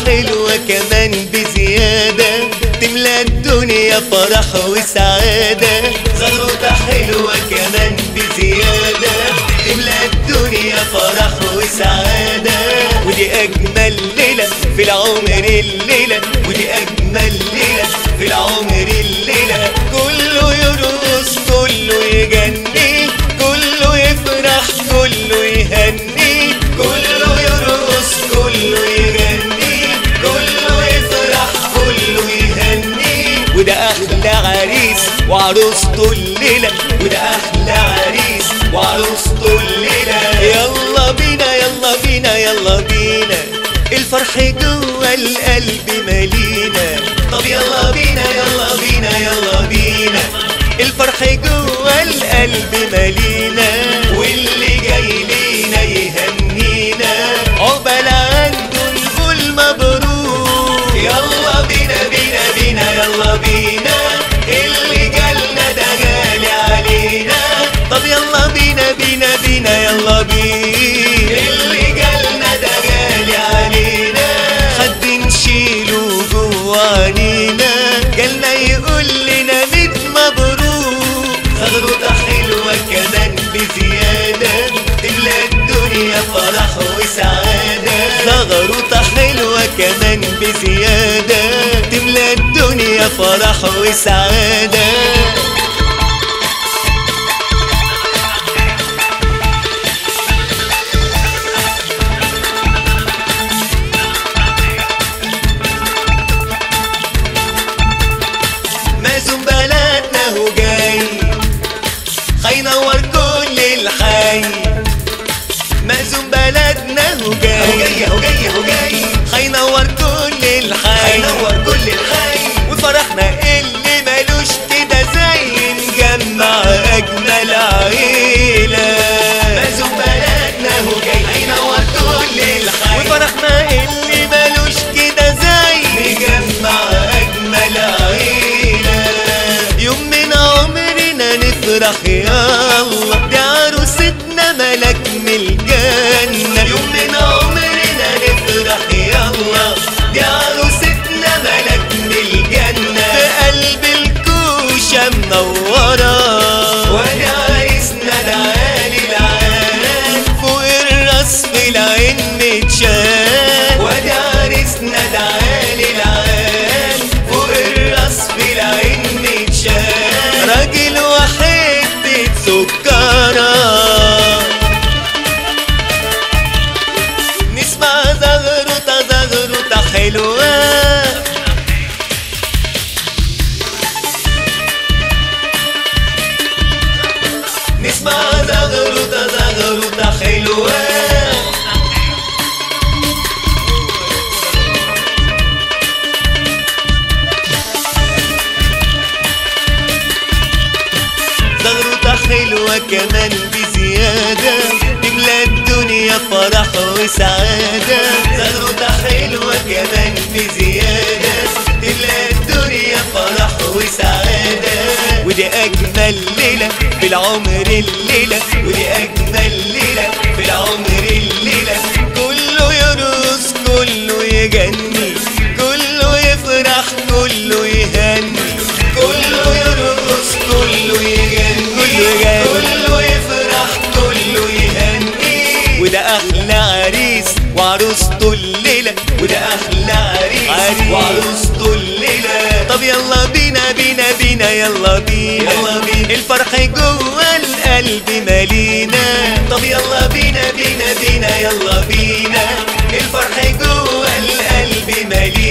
حلوة كمان بزيادة تملى الدنيا فرح وسعادة زغروطة حلوة كمان بزيادة تملى الدنيا فرح وسعادة ودي أجمل ليلة في العمر الليلة ودي أجمل ليلة في العمر الليلة كله يرقص كله يغني كله يفرح كله يهني كله يرقص كله يغني كله يفرح كله يهني وده احلى عريس وعروسته الليله وده احلى عريس وعروسته الليله يلا بينا يلا بينا يلا بينا الفرح جوه القلب مالينا طب يلا بينا يلا بينا يلا بينا الفرح جوه القلب مالينا واللي جاي لينا يهنينا عقبال عنده نقول مبروك يلا بينا بينا بينا يلا بينا اللي جالنا ده غالي علينا طب يلا بينا بينا بينا يلا بينا اللي جالنا ده غالي علينا حد نشيله جوانينا جالنا يقول لنا ميت مبروك زغروطة حلوة كمان بزيادة تملى الدنيا فرح وسعادة زغروطة حلوة كمان بزيادة تملى الدنيا فرح وسعادة مازن بلدنا هو جاي هينور كل الحي مازن بلدنا هو جاي هو جاي هو جاي هينور كل الحي هينور كل الحي وفرحنا اللي ملوش كده زي نجمع اجمل عيله مازن بلدنا هو جاي هينور كل الحي وفرحنا اللي ملوش كده زي نجمع أجمل عيلة يوم من عمرنا نفرح يا الله دي عروستنا ملك من الجنة يوم من عمرنا نفرح يا الله دي عروستنا ملك من الجنة في قلب الكوشة منورة وادي عريسنا ده عالي العال فوق الراس في العين متشال وادي عريسنا ده عالي العال فوق الراس في العين متشال راجل وحدة سكرة نسمع زغروطة زغروطة حلوة نسمع زغروطة زغروطة حلوة زغروطة حلوة كمان بزيادة تملى الدنيا فرح وسعادة زغروطة حلوة كمان بزيادة تملى الدنيا فرح وسعادة ودي أجمل ليلة في العمر الليلة ودي أجمل ليلة في العمر الليلة كله يرقص كله يغني كله يفرح كله يهني كله يرقص كله يغني كله يغني كله يفرح كله يهني وده احلى عريس وعروسته الليله وده احلى عريس, عريس وعروسته الليله طب يلا بينا بينا بينا يلا بينا يلا بينا الفرح جوه القلب مالينا طب يلا بينا بينا بينا يلا بينا الفرح جوه القلب مالينا